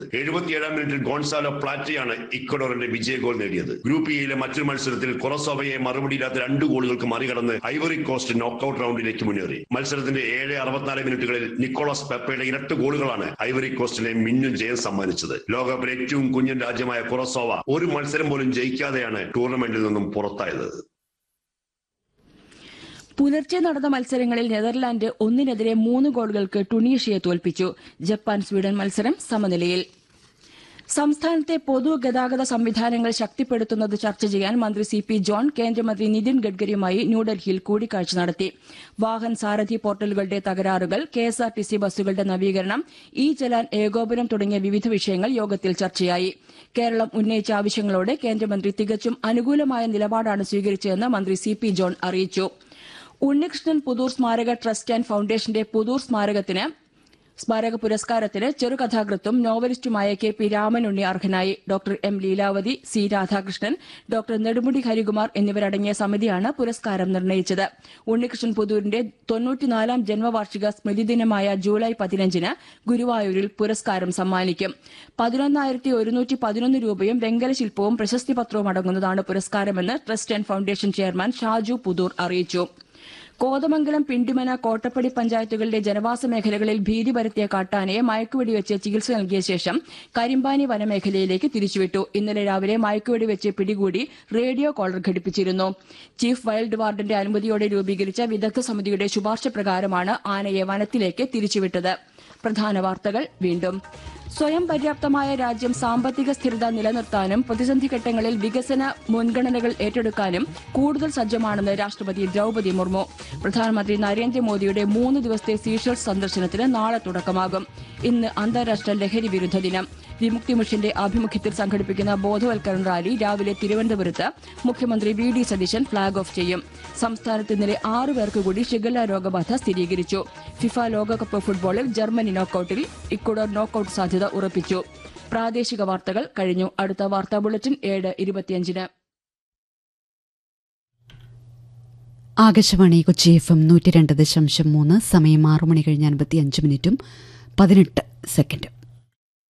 എഴുപത്തിയേഴാം മിനിറ്റിൽ ഗോൺസാലോ പ്ലാറ്റയാണ് ഇക്വഡോറിന്റെ വിജയ ഗോൾ നേടിയത് ഗ്രൂപ്പ് ഇയിലെ മറ്റൊരു മത്സരത്തിൽ കൊറസോവയെ മറുപടിയില്ലാത്ത രണ്ട് ഗോളുകൾക്ക് മറികടന്ന് ഐവറി കോസ്റ്റ് നോക്കൌട്ട് റൗണ്ടിലേക്ക് മുന്നേറി മത്സരത്തിന്റെ ഏഴ് അറുപത്തിനാല് മിനിറ്റുകളിൽ നിക്കോളസ് പെപ്പയുടെ ഇരട്ട ഗോളുകളാണ് ഐവറി കോസ്റ്റിനെ മിന്നും ജയം സമ്മാനിച്ചത് ലോകകപ്പിലെ ഏറ്റവും കുഞ്ഞൻ രാജ്യമായ കൊറസോവ ഒരു മത്സരം പോലും ജയിക്കാതെയാണ് ടൂർണമെന്റിൽ നിന്നും പുറത്തായത് പുലർച്ചെ നടന്ന മത്സരങ്ങളിൽ നെതർലാൻഡ് ഒന്നിനെതിരെ മൂന്ന് ഗോളുകൾക്ക് ടുണീഷ്യയെ തോൽപ്പിച്ചു ജപ്പാൻ സ്വീഡൻ മത്സരം സമനിലയിൽ സംസ്ഥാനത്തെ പൊതുഗതാഗത സംവിധാനങ്ങൾ ശക്തിപ്പെടുത്തുന്നത് ചർച്ച ചെയ്യാൻ മന്ത്രി സി പി ജോൺ കേന്ദ്രമന്ത്രി നിതിൻ ഗഡ്കരിയുമായി ന്യൂഡൽഹിയിൽ കൂടിക്കാഴ്ച നടത്തി വാഹൻ സാരഥി പോർട്ടലുകളുടെ തകരാറുകൾ കെഎസ്ആർടിസി ബസ്സുകളുടെ നവീകരണം ഇ ചലാൻ ഏകോപനം തുടങ്ങിയ വിവിധ വിഷയങ്ങൾ യോഗത്തിൽ ചർച്ചയായി കേരളം ഉന്നയിച്ച ആവശ്യങ്ങളോട് കേന്ദ്രമന്ത്രി തികച്ചും അനുകൂലമായ നിലപാടാണ് സ്വീകരിച്ചതെന്ന് മന്ത്രി സി പി ജോൺ അറിയിച്ചു ഉണ്ണികൃഷ്ണൻ പുതൂർ സ്മാരക ട്രസ്റ്റ് ആൻഡ് ഫൌണ്ടേഷന്റെ പുതൂർ സ്മാരകത്തിന് സ്മാരക പുരസ്കാരത്തിന് ചെറുകഥാകൃത്തും നോവലിസ്റ്റുമായ കെ പി രാമനുണ്ണി അർഹനായി doctor M Leelavathi C Radhakrishnan doctor Nedumudi Harikumar എന്നിവരടങ്ങിയ സമിതിയാണ് പുരസ്കാരം നിർണയിച്ചത് ഉണ്ണികൃഷ്ണൻ പുതൂരിന്റെ തൊണ്ണൂറ്റിനാലാം ജന്മവാർഷിക സ്മൃതി ദിനമായ ജൂലൈ പതിനഞ്ചിന് ഗുരുവായൂരിൽ പുരസ്കാരം സമ്മാനിക്കും പതിനൊന്നായിരത്തി ഒരുന്നൂറ്റി പതിനൊന്ന് രൂപയും വെങ്കല ശില്പവും പ്രശസ്തി പത്രവും അടങ്ങുന്നതാണ് പുരസ്കാരമെന്ന് trust and foundation chairman Shaju Puthoor അറിയിച്ചു കോതമംഗലം പിണ്ടിമന കോട്ടപ്പടി പഞ്ചായത്തുകളിലെ ജനവാസ മേഖലകളിൽ ഭീതി പരത്തിയ കാട്ടാനയെ മയക്കുവെടിവെച്ച് ചികിത്സ നൽകിയ ശേഷം കരിമ്പാനി വനമേഖലയിലേക്ക് തിരിച്ചുവിട്ടു ഇന്നലെ രാവിലെ മയക്കുവെടിവെച്ച് പിടികൂടി റേഡിയോ കോളർ ഘടിപ്പിച്ചിരുന്നു ചീഫ് വൈൽഡ് വാർഡന്റെ അനുമതിയോടെ രൂപീകരിച്ച വിദഗ്ധ സമിതിയുടെ ശുപാർശ പ്രകാരമാണ് ആനയെ വനത്തിലേക്ക് തിരിച്ചുവിട്ടത് പ്രധാന വാർത്തകൾ വീണ്ടും സ്വയം പര്യാപ്തമായ രാജ്യം സാമ്പത്തിക സ്ഥിരത നിലനിർത്താനും പ്രതിസന്ധി ഘട്ടങ്ങളിൽ വികസന മുൻഗണനകൾ ഏറ്റെടുക്കാനും കൂടുതൽ സജ്ജമാണെന്ന് രാഷ്ട്രപതി ദ്രൌപതി മുർമു പ്രധാനമന്ത്രി നരേന്ദ്രമോദിയുടെ മൂന്ന് ദിവസത്തെ സീഷൽസ് സന്ദർശനത്തിന് നാളെ തുടക്കമാകും ഇന്ന് അന്താരാഷ്ട്ര ലഹരി വിരുദ്ധ ദിനം വിമുക്തി മിഷന്റെ ആഭിമുഖ്യത്തിൽ സംഘടിപ്പിക്കുന്ന ബോധവൽക്കരണ റാലി രാവിലെ തിരുവനന്തപുരത്ത് മുഖ്യമന്ത്രി V D Satheesan flag off ചെയ്യും സംസ്ഥാനത്ത് ഇന്നലെ ആറു പേർക്ക് കൂടി ഷിഗല്ല രോഗബാധ സ്ഥിരീകരിച്ചു ഫിഫ ലോകകപ്പ് ഫുട്ബോളിൽ ജർമ്മനി നോക്കൌട്ടിൽ ഇക്വഡോർ നോക്കൌട്ട് സാധ്യത ഉറപ്പിച്ചു പ്രാദേശിക വാർത്തകൾ കഴിഞ്ഞു അടുത്ത വാർത്താ ബുള്ളറ്റിൻ ഏഴ് ഇരുപത്തിയഞ്ചിന് ആകാശവാണി കൊച്ചി എഫ് എം നൂറ്റി രണ്ട് ദശാംശം മൂന്ന് സമയം ആറു മണി കഴിഞ്ഞ് അൻപത്തി അഞ്ച് മിനിറ്റും പതിനെട്ട് സെക്കൻഡും